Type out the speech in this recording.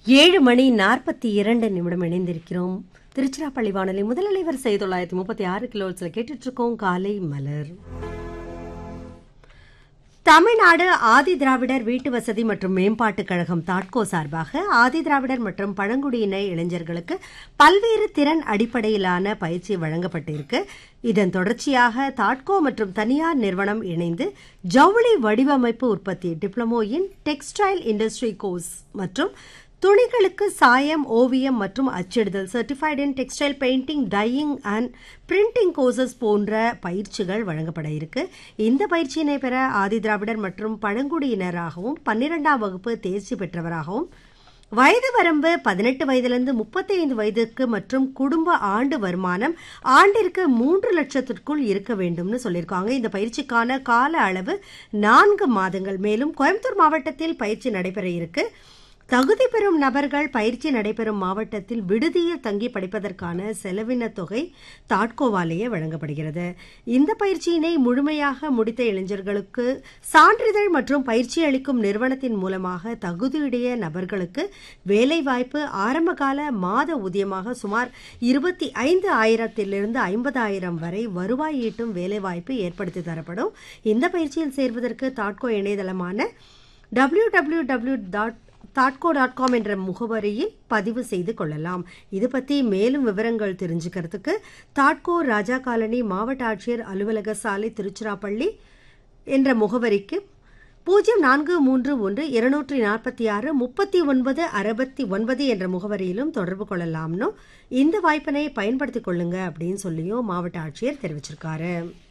ஏழு மணி நாற்பத்தி இரண்டு நிமிடம் இணைந்திருக்கிறோம் திருச்சிராப்பள்ளி வானொலி முதல் வரிசை தொள்ளாயிரத்தி முப்பத்தி ஆறு கிலோஸில் கேட்டுட்டு இருக்கோம் காலை மலர் தமிழ்நாடு ஆதி திராவிடர் வீட்டு வசதி மற்றும் மேம்பாட்டுக் கழகம் தாட்கோ சார்பாக ஆதி திராவிடர் மற்றும் பழங்குடியின இளைஞர்களுக்கு பல்வேறு திறன் அடிப்படையிலான பயிற்சி வழங்கப்பட்டிருக்கு இதன் தொடர்ச்சியாக தாட்கோ மற்றும் தனியார் நிறுவனம் இணைந்து ஜவுளி வடிவமைப்பு உற்பத்தி diploma in textile industry course மற்றும் துணிகளுக்கு சாயம் ஓவியம் மற்றும் அச்சிடுதல் certified in textile painting dyeing and printing courses போன்ற பயிற்சிகள் வழங்கப்பட இருக்கு இந்த பயிற்சியினை பெற ஆதி திராவிடர் மற்றும் பழங்குடியினராகவும் பன்னிரெண்டாம் வகுப்பு தேர்ச்சி பெற்றவராகவும் வயது வரம்பு பதினெட்டு வயதிலிருந்து முப்பத்தி ஐந்து வயதுக்கு மற்றும் குடும்ப ஆண்டு வருமானம் ஆண்டிற்கு மூன்று லட்சத்திற்குள் இருக்க வேண்டும்னு சொல்லியிருக்காங்க இந்த பயிற்சிக்கான கால அளவு நான்கு மாதங்கள் மேலும் கோயம்புத்தூர் மாவட்டத்தில் பயிற்சி நடைபெற இருக்கு தகுதி பெறும் நபர்கள் பயிற்சி நடைபெறும் மாவட்டத்தில் விடுதியில் தங்கி படிப்பதற்கான செலவின தொகை தாட்கோவாலேயே வழங்கப்படுகிறது இந்த பயிற்சியினை முழுமையாக முடித்த இளைஞர்களுக்கு சான்றிதழ் மற்றும் பயிற்சி அளிக்கும் நிறுவனத்தின் மூலமாக தகுதியுடைய நபர்களுக்கு வேலைவாய்ப்பு ஆரம்பகால மாத ஊதியமாக சுமார் இருபத்தி ஐந்து ஆயிரத்திலிருந்து ஐம்பதாயிரம் வரை வருவாய் ஈட்டும் வேலைவாய்ப்பு ஏற்படுத்தி தரப்படும் இந்த பயிற்சியில் சேர்வதற்கு தாட்கோ இணையதளமான டபிள்யூ டபிள்யூ டபிள்யூ டாட் தாட்கோ டாட் காம் என்ற முகவரியில் பதிவு செய்து கொள்ளலாம் இது பற்றி மேலும் விவரங்கள் தெரிஞ்சுக்கிறதுக்கு தாட்கோ ராஜா காலனி மாவட்ட ஆட்சியர் அலுவலக சாலை திருச்சிராப்பள்ளி என்ற முகவரிக்கு பூஜ்ஜியம் நான்கு மூன்று ஒன்று இருநூற்றி நாற்பத்தி ஆறு முப்பத்தி ஒன்பது அறுபத்தி ஒன்பது என்ற முகவரியிலும் தொடர்பு கொள்ளலாம்னு இந்த வாய்ப்பினை பயன்படுத்திக் கொள்ளுங்க அப்படின்னு சொல்லியும் மாவட்ட ஆட்சியர் தெரிவிச்சிருக்காரு